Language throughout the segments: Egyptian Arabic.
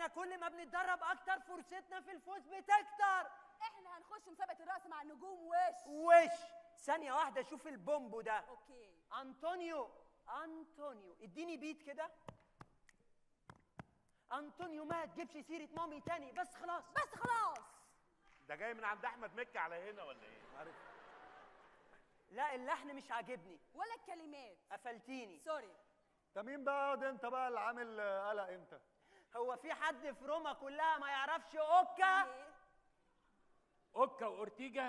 احنا كل ما بنتدرب اكتر فرصتنا في الفوز بتكتر احنا هنخش مسابقه الرقص مع النجوم وش وش ثانيه واحده شوف البومبو ده اوكي انطونيو انطونيو اديني بيت كده انطونيو ما تجيبش سيره مامي تاني بس خلاص بس خلاص ده جاي من عند احمد مكي على هنا ولا ايه عارف لا اللحن مش عاجبني ولا الكلمات قفلتيني سوري انت مين بقى ياض انت بقى اللي عامل آه، قلق انت هو في حد في روما كلها ما يعرفش اوكا ايه اوكا واورتيجا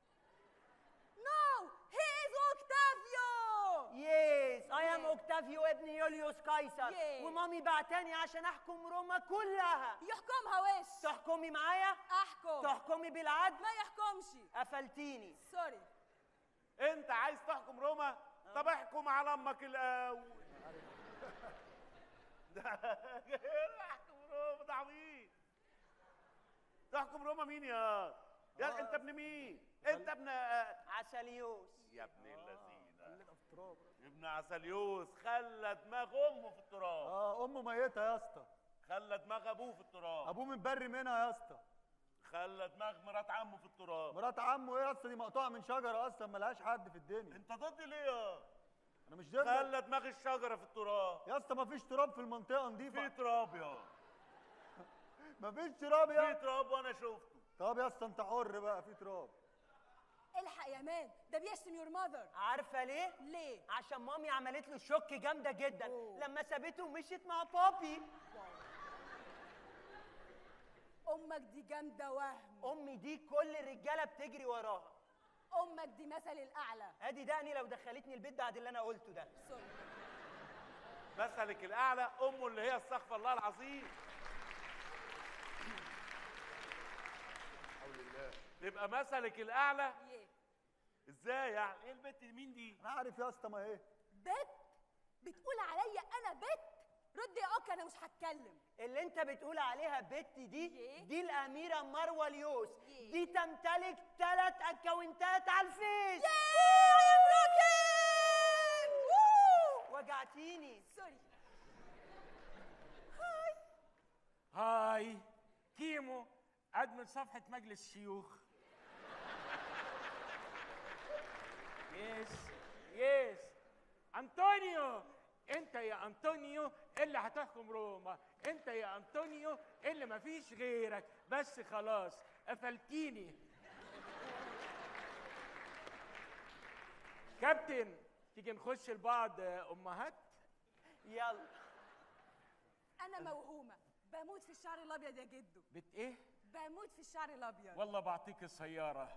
نو هي از اوكتافيو يس اي ام Yeah. اوكتافيو ابن يوليوس قيصر Yeah. ومامي بعتاني عشان احكم روما كلها يحكمها وش تحكمي معايا احكم تحكمي بالعدل ما يحكمش قفلتيني سوري انت عايز تحكم روما طب احكم على امك الاول ده احكم روما ده عبيط تحكم روما مين يا يا انت ابن مين انت ابن عسليوس يا ابن اللذينه خلينا في التراب ابن عسليوس خلى دماغ امه في التراب اه امه ميته يا اسطى خلى دماغ ابوه في التراب ابوه متبري منها يا اسطى خلى دماغ مرات عمه في التراب مرات عمه ايه يا اسطى دي مقطوعه من شجره اصلا ملهاش حد في الدنيا انت ضد ليه يا انا مش ضد خلى دماغ الشجره في التراب يا اسطى مفيش تراب في المنطقه في نظيفه تراب يا مفيش تراب في يا تراب وانا شفته طب يا اسطى انت حر بقى في تراب الحق يا مان ده بيشتم يور ماذر عارفه ليه ليه عشان مامي عملت له شوك جامده جدا أوه. لما سابته ومشيت مع بابي امك دي جامده وهم امي دي كل الرجاله بتجري وراها امك دي مثل الاعلى ادي دقني لو دخلتني البيت بعد اللي انا قلته ده سوري مثلك الاعلى امه اللي هي استغفر الله العظيم حول الله تبقى مثلك الاعلى يه ازاي يعني ايه البت دي؟ مين دي انا عارف يا اسطى ما ايه بت بتقول عليا انا بت رد يا اوكا انا مش هتكلم اللي انت بتقول عليها بت دي إيه؟ دي الاميره مروه اليوس إيه؟ دي تمتلك ثلاث اكونتات على الفيس وجعتيني سوري هاي كيمو ادمن صفحه مجلس الشيوخ يس يس انطونيو انت يا انطونيو اللي هتحكم روما انت يا انطونيو اللي مفيش غيرك بس خلاص قفلتيني كابتن تيجي نخش لبعض امهات يلا انا موهومه بموت في الشعر الابيض يا جدو بت ايه بموت في الشعر الابيض والله بعطيك السياره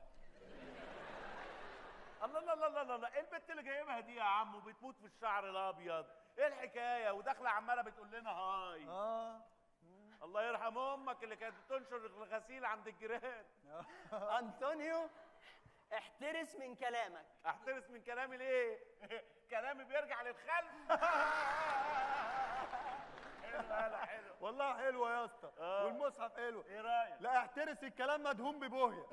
الله الله الله الله الله ايه البت اللي جايبها دي يا عم وبتموت في الشعر الابيض ايه الحكايه وداخله عماله بتقول لنا هاي اه الله يرحم امك اللي كانت بتنشر الغسيل عند الجيران انطونيو احترس من كلامك احترس من كلامي ليه كلامي بيرجع للخلف حلو هلا حلو والله حلوه يا اسطى آه. والمصحف حلو ايه رايك لا احترس الكلام مدهون ببوهيه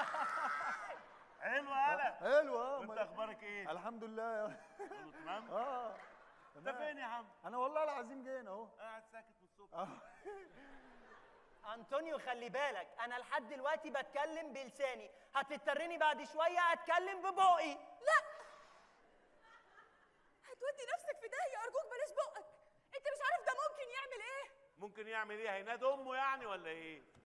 حلو هلا حلو اه وانت أمال- اخبارك ايه الحمد لله يا كله تمام اه انت فين يا عم انا والله العظيم جينا اهو قاعد ساكت من الصبح آه. انطونيو خلي بالك انا لحد دلوقتي بتكلم بلساني هتضطرني بعد شويه اتكلم ببقي لا هتودي نفسك في داهيه ارجوك بلاش بقك انت مش عارف ده ممكن يعمل ايه ممكن يعمل ايه هينادي امه يعني ولا ايه